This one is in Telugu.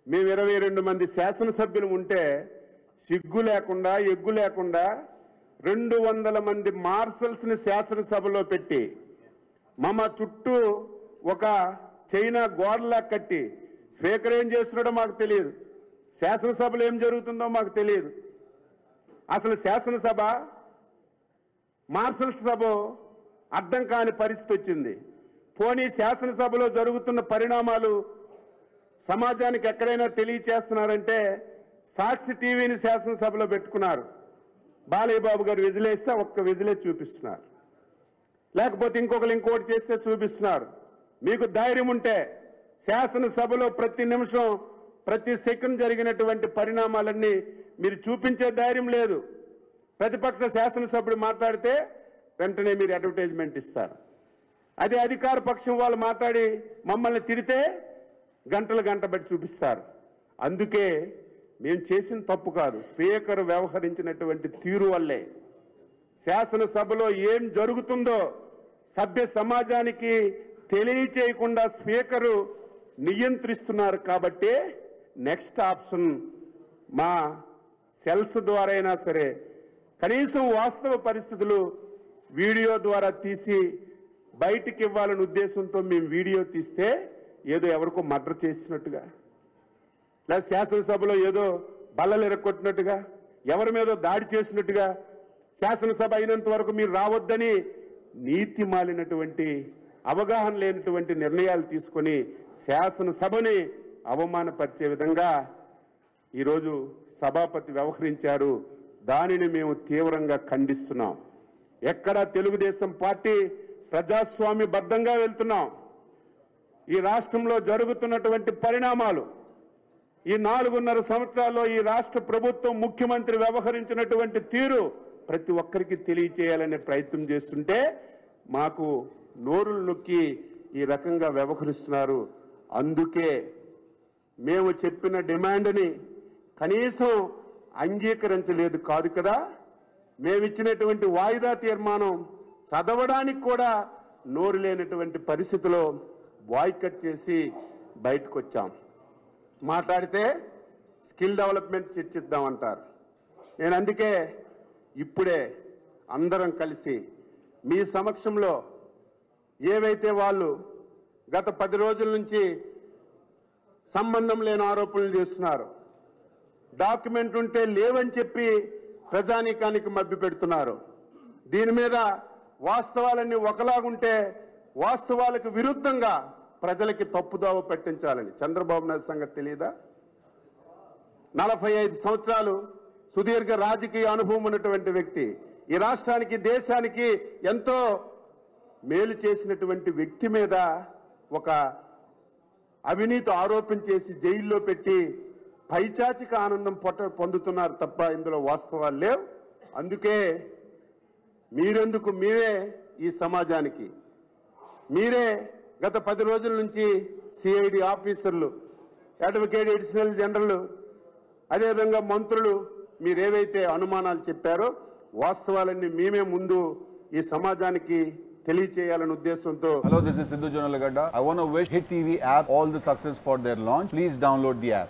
మేము ఇరవై రెండు మంది శాసనసభ్యులు ఉంటే సిగ్గు లేకుండా ఎగ్గు లేకుండా రెండు వందల మంది మార్షల్స్ని శాసనసభలో పెట్టి మమ చుట్టూ ఒక చైనా గోడలా కట్టి స్పీకర్ ఏం చేస్తున్నాడో మాకు తెలియదు శాసనసభలో ఏం జరుగుతుందో మాకు తెలియదు అసలు శాసనసభ మార్షల్స్ సభ అర్థం కాని పరిస్థితి వచ్చింది పోనీ శాసనసభలో జరుగుతున్న పరిణామాలు సమాజానికి ఎక్కడైనా తెలియచేస్తున్నారంటే సాక్షి టీవీని శాసనసభలో పెట్టుకున్నారు బాలయ్య బాబు గారు విజిలేస్తే ఒక్క విజిలే చూపిస్తున్నారు లేకపోతే ఇంకొకరు ఇంకోటి చేస్తే చూపిస్తున్నారు మీకు ధైర్యం ఉంటే శాసనసభలో ప్రతి నిమిషం ప్రతి సెకండ్ జరిగినటువంటి పరిణామాలన్నీ మీరు చూపించే ధైర్యం లేదు ప్రతిపక్ష శాసనసభ్యుడు మాట్లాడితే వెంటనే మీరు అడ్వర్టైజ్మెంట్ ఇస్తారు అదే అధికార పక్షం వాళ్ళు మాట్లాడి మమ్మల్ని తిడితే గంటలు గంట బట్టి చూపిస్తారు అందుకే మేము చేసిన తప్పు కాదు స్పీకర్ వ్యవహరించినటువంటి తీరు వల్లే శాసనసభలో ఏం జరుగుతుందో సభ్య సమాజానికి తెలియచేయకుండా స్పీకరు నియంత్రిస్తున్నారు కాబట్టి నెక్స్ట్ ఆప్షన్ మా సెల్స్ ద్వారా అయినా సరే కనీసం వాస్తవ పరిస్థితులు వీడియో ద్వారా తీసి బయటికి ఇవ్వాలనే ఉద్దేశంతో మేము వీడియో తీస్తే ఏదో ఎవరికో మర్డర్ చేసినట్టుగా లేదా శాసనసభలో ఏదో బల్లలు ఎరగొట్టినట్టుగా ఎవరి మీదో దాడి చేసినట్టుగా శాసనసభ అయినంత వరకు మీరు రావద్దని నీతి మాలినటువంటి అవగాహన లేనటువంటి నిర్ణయాలు తీసుకొని శాసనసభని అవమానపరిచే విధంగా ఈరోజు సభాపతి వ్యవహరించారు దానిని మేము తీవ్రంగా ఖండిస్తున్నాం ఎక్కడ తెలుగుదేశం పార్టీ ప్రజాస్వామ్యబద్ధంగా వెళ్తున్నాం ఈ రాష్ట్రంలో జరుగుతున్నటువంటి పరిణామాలు ఈ నాలుగున్నర సంవత్సరాల్లో ఈ రాష్ట్ర ప్రభుత్వం ముఖ్యమంత్రి వ్యవహరించినటువంటి తీరు ప్రతి ఒక్కరికి తెలియచేయాలనే ప్రయత్నం చేస్తుంటే మాకు నోరులు నొక్కి ఈ రకంగా వ్యవహరిస్తున్నారు అందుకే మేము చెప్పిన డిమాండ్ని కనీసం అంగీకరించలేదు కాదు కదా మేమిచ్చినటువంటి వాయిదా తీర్మానం చదవడానికి కూడా నోరు లేనటువంటి పరిస్థితిలో బాయ్కట్ చేసి బయటకు వచ్చాం మాట్లాడితే స్కిల్ డెవలప్మెంట్ చర్చిద్దామంటారు నేను అందుకే ఇప్పుడే అందరం కలిసి మీ సమక్షంలో ఏవైతే వాళ్ళు గత పది రోజుల నుంచి సంబంధం లేని ఆరోపణలు చేస్తున్నారు డాక్యుమెంట్ ఉంటే లేవని చెప్పి ప్రజానీకానికి మభ్య పెడుతున్నారు దీని మీద వాస్తవాలన్నీ ఒకలాగుంటే వాస్తవాలకు విరుద్ధంగా ప్రజలకి తప్పుదోవ పట్టించాలని చంద్రబాబు నాయుడు సంగతి తెలియదా నలభై ఐదు సంవత్సరాలు సుదీర్ఘ రాజకీయ అనుభవం ఉన్నటువంటి వ్యక్తి ఈ రాష్ట్రానికి దేశానికి ఎంతో మేలు చేసినటువంటి వ్యక్తి మీద ఒక అవినీతి ఆరోపించేసి జైల్లో పెట్టి పైచాచిక ఆనందం పొట్ట పొందుతున్నారు తప్ప ఇందులో వాస్తవాలు లేవు అందుకే మీరెందుకు మీరే ఈ సమాజానికి మీరే గత పది రోజుల నుంచి సిఐడి ఆఫీసర్లు అడ్వకేట్ అడిషనల్ జనరల్ అదేవిధంగా మంత్రులు మీరేవైతే అనుమానాలు చెప్పారో వాస్తవాలన్నీ మేమే ముందు ఈ సమాజానికి తెలియచేయాలనే ఉద్దేశంతో Hello, this is Sidhu Jonalagada. I want to wish Hit TV app all the success for their launch. Please download the app.